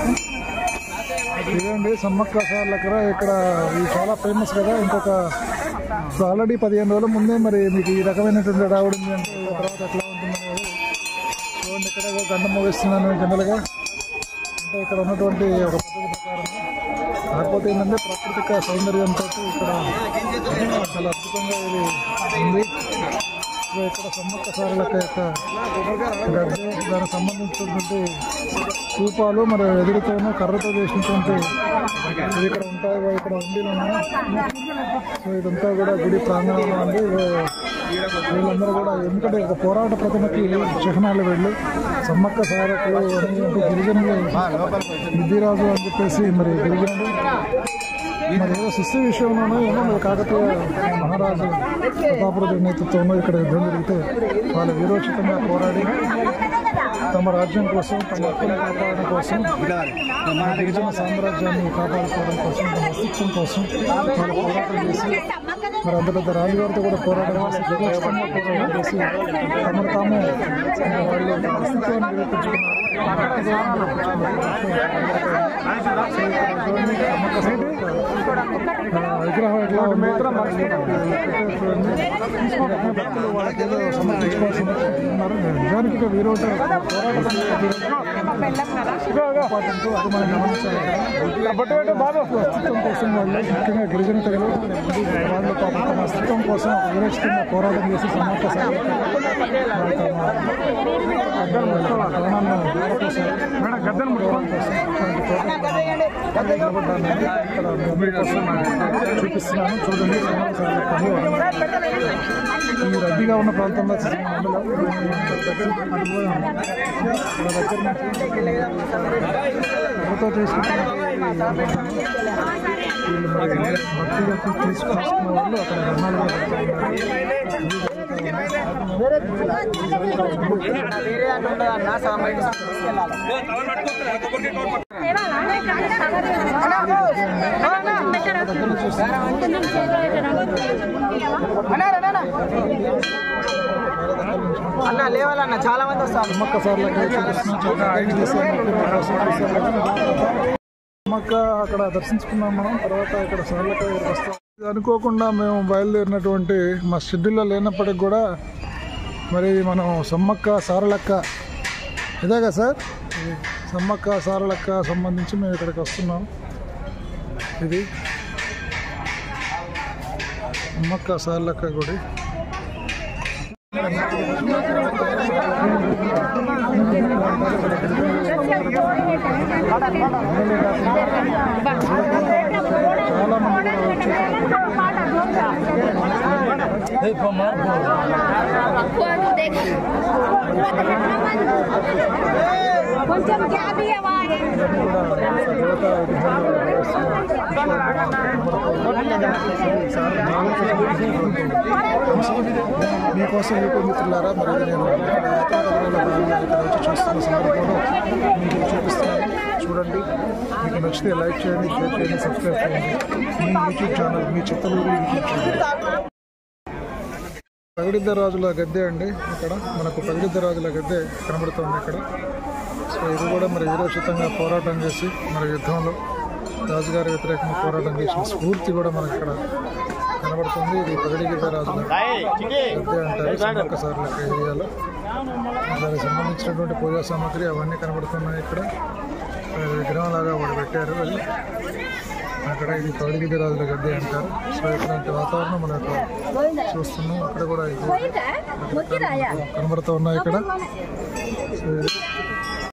ఇదండి సమ్మక్క సార్లకర ఇక్కడ ఇది చాలా ఫేమస్ కదా ఇంకొక ఇప్పుడు ఆల్రెడీ పదిహేను రోజుల ముందే మరి మీకు ఈ రకమైనటువంటి రావడం ఉంది అంటే ఈ తర్వాత ఎట్లా ఉంటుంది అనేది చూడండి ఇక్కడ ఏదో గంట మోగిస్తున్నాను జనరల్గా అంటే ఇక్కడ ఉన్నటువంటి ఒక పద్ధతి ప్రకారం కాకపోతే ఏంటంటే ప్రాకృతిక సౌందర్యంతో ఇక్కడ చాలా అద్భుతంగా ఇది ఉంది సో ఇక్కడ సమ్మక్క సారలక యొక్క గద్దె దానికి సంబంధించినటువంటి స్థూపాలు మరి ఎదురుతోనూ కర్రతో చేసినటువంటి ఇవి ఇక్కడ ఉంటాయి ఇవి ఇక్కడ ఉండీలు ఉన్నాయి సో ఇదంతా కూడా గుడి ప్రాంగణంలో ఉంది ఇవి వీళ్ళందరూ కూడా ఎందుకంటే ఒక పోరాట ప్రతిమకి చిహ్నాలు వెళ్ళి సమ్మక్క సారకు అని అంటే గిరిజనులు బుద్ధిరాజు అని చెప్పేసి మరి గిరిజనులు మరి ఏదో శిశు విషయంలోనూ ఏమో మరి కాకతీయ మహారాజు ప్రతాపరుడు నేతృత్వంలో ఇక్కడ యుద్ధం జరిగితే వాళ్ళు వీరోచితంగా పోరాడి తమ రాజ్యం కోసం తమ హక్కును కాపాడడం కోసం తమ గిరిజన సామ్రాజ్యాన్ని కాపాడుకోవడం కోసం తమ అస్తిత్వం కోసం వాళ్ళు పోరాటం చేసి మరి అంత పెద్ద రాజుగారితో కూడా పోరాటం చేసి విరోచితంగా పోరాటం చేసి తమను తాము వాళ్ళు తమ అస్తిత్వాన్ని నిరూపించుకున్నారు విగ్రహం ఎట్లా ఉంది భక్తులు వాళ్ళకి ఏదో సమర్పించుకోవాల్సి ఉన్నారు నిజానికి ఇక వీరోట ఇంపార్టెంట్ అది మనం గమనించాలి అస్తిత్వం కోసం వాళ్ళు ముఖ్యంగా గిరిజన తెగలు వాళ్ళు పాపం తమ అస్తిత్వం కోసం వీరోచితంగా పోరాటం చేసి సమాజ సాగు చూపిస్తున్నాను చూడండి ఈ రద్దీగా ఉన్న ప్రాంతంలో ఎవరితో చేసుకుంటున్న భక్తిగా తీసుకున్న వాళ్ళు అక్కడ ధర్నాలు అన్న లేవాలన్న చాలా మంది వస్తారు సమ్మక్క సార్లు అక్కడ చూపిస్తున్నాం చాలా గైడ్ చేశాను సమ్మక్క అక్కడ దర్శించుకున్నాం మనం తర్వాత ఇక్కడ సార్లక వస్తాం ఇది అనుకోకుండా మేము బయలుదేరినటువంటి మా షెడ్యూల్లో లేనప్పటికి కూడా మరి మనం సమ్మక్క సారలక్క ఇదే కదా సార్ ఇది సమ్మక్క సారలక్క సంబంధించి మేము ఇక్కడికి వస్తున్నాం ఇది సమ్మక్క సారలక్క గుడి చాలా మంది కూడా వచ్చి కొంచెం క్యాబ్ ఇవ్వాలి మీకోసం యూట్యూబ్ మిత్రులారా మరి ఇది నేను యాత్రాకథలో భాగంగా ఇక్కడ వచ్చి చూస్తున్న సందర్భంలో మీకు ఇది చూపిస్తున్నాను చూడండి మీకు నచ్చితే లైక్ చేయండి షేర్ చేయండి సబ్స్క్రైబ్ చేయండి మీ యూట్యూబ్ ఛానల్ మీ చిత్తలూరు యూట్యూబ్ ఛానల్ పగిడిద్ద రాజుల గద్దె అండి ఇక్కడ మనకు పగిడిద్ద రాజుల గద్దె కనబడుతుంది ఇక్కడ సో ఇది కూడా మరి వీరోచితంగా పోరాటం చేసి మరి యుద్ధంలో రాజుగారి వ్యతిరేకంగా పోరాటం చేసిన స్ఫూర్తి కూడా మనకి ఇక్కడ కనబడుతుంది ఇది పగిడిగిద్ద రాజుల గద్దె అంటారు సమ్మక్క సార్ల ఏరియాలో దానికి సంబంధించినటువంటి పూజా సామాగ్రి అవన్నీ కనబడుతున్నాయి ఇక్కడ అది విగ్రహం లాగా ఒకటి పెట్టారు అది అక్కడ ఇది పగిడిగిద్ద రాజుల గద్దె అంటారు సో ఇట్లాంటి వాతావరణం మనం ఇక్కడ చూస్తున్నాం అక్కడ కూడా ఇది కనబడుతూ ఉన్నాయి ఇక్కడ సో ఇది